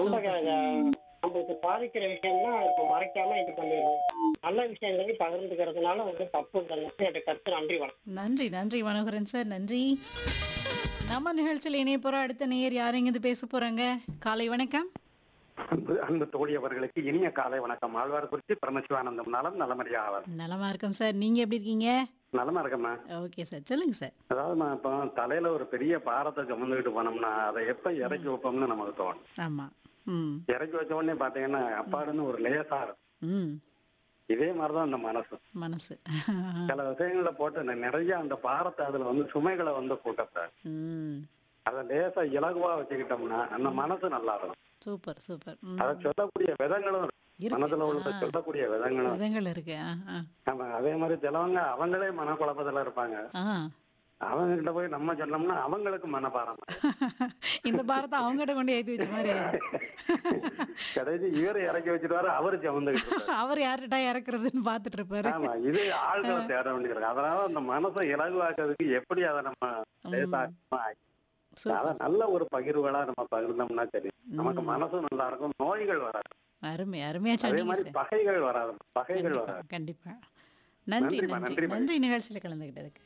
ரொம்ப சூப்பர் க- நம்மளுக்கு பாதிக்கிற விஷயம்னா இப்போ மறைக்காம இது பண்ணிடணும் நல்ல விஷயங்களை பகிர்ந்துக்கிறதுனால வந்து தப்புங்கிறது என்னுடைய கருத்து நன்றி வணக்கம் நன்றி நன்றி மனோகரன் சார் நன்றி நம்ம நிகழ்ச்சியில் இணைய போற அடுத்த நேயர் யாருங்க இது பேச போறாங்க காலை வணக்கம் அன்பு அன்பு தோழி அவர்களுக்கு இனிய காலை வணக்கம் ஆழ்வார்குறிச்சி பரமசிவானந்தம் நலம் நலமறியா அவர் நலமா இருக்கும் சார் நீங்க எப்படி இருக்கீங்க நலமா இருக்கம்மா ஓகே சார் சொல்லுங்க சார் அதாவதுமா இப்போ தலையில ஒரு பெரிய பாரத்தை சுமந்துக்கிட்டு போனோம்னா அதை எப்ப இறக்கி வைப்போம்னு நமக்கு தோணும் ஆமா ம் இறக்கி வச்ச உடனே பாத்தீங்கன்னா அப்பாடுன்னு ஒரு லேசா இருக்கும் ம் இதே மாதிரிதான் அந்த மனசு மனசு சில விஷயங்களை போட்டு நி- நிறைய அந்த பாரத்தை அதுல வந்து சுமைகளை வந்து கூட்டக்கூடாது ம் அதை லேசா இலகுவா வச்சுக்கிட்டோம்னா அந்த மனசு நல்லா இருக்கும் சூப்பர் சூப்பர் ம். அதை சொல்லக்கூடிய விதங்களும் இருக்கு. இருக்கு. மனதுல உள்ள ஆ. சொல்லக்கூடிய விதங்களும் விதங்கள் இருக்கு ஆ, ஆ. ஆமா அதே மாதிரி சிலவங்க அவங்களே மனக்குழப்பத்துல இருப்பாங்க ஆ அவங்க கிட்ட போய் நம்ம சொன்னோம்னா அவங்களுக்கு மனபாரம் இந்த பாரத்தை அவங்ககிட்ட கொண்டு ஏத்தி வச்ச மாதிரி கடைசி இவரை இறக்கி வச்சிருவாரு அவரு சமந்துகிட்டு இருப்பாரு. அவர் யார்கிட்ட இறக்குறதுன்னு பாத்துட்டு இருப்பாரு ஆமா இது ஆள்களை தேட வேண்டியிருக்கு அதனால அந்த மனசை இலகுவாக்குறதுக்கு எப்படி அதை நம்ம லேசாக்கமா ஆக்கி- சூப்பர். அதை நல்ல ஒரு பகிர்வுகளா நம்ம பகிர்ந்தோம்னா சரி நமக்கு மனசும் நல்லா இருக்கும் நோய்கள் வராது அருமை அருமையா அதே சொன்னீங்க மாதிரி சார் பகைகள் வராது பகைகள் கண்டிப்பா வராது கண்டிப்பா நன்றி நன்றிம்மா, நன்றி நன்றிம்மா. நன்றி நிகழ்ச்சியில கலந்துகிட்டதுக்கு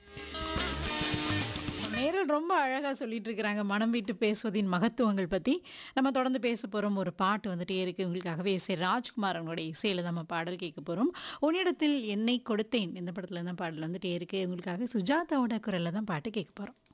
நேரில் ரொம்ப அழகா சொல்லிட்டு இருக்கிறாங்க மனம் விட்டு பேசுவதின் மகத்துவங்கள் பத்தி நம்ம தொடர்ந்து பேச போறோம் ஒரு பாட்டு வந்துட்டே இருக்கு உங்களுக்காகவே இசை ராஜ்குமார் அவங்களுடைய இசையில நம்ம பாடல் கேட்க போறோம் உன்னிடத்தில் என்னை கொடுத்தேன் இந்த படத்துல தான் பாடல் வந்துட்டே இருக்கு உங்களுக்காக சுஜாதாவோட குரல்ல தான் பாட்டு கேட்க போறோம்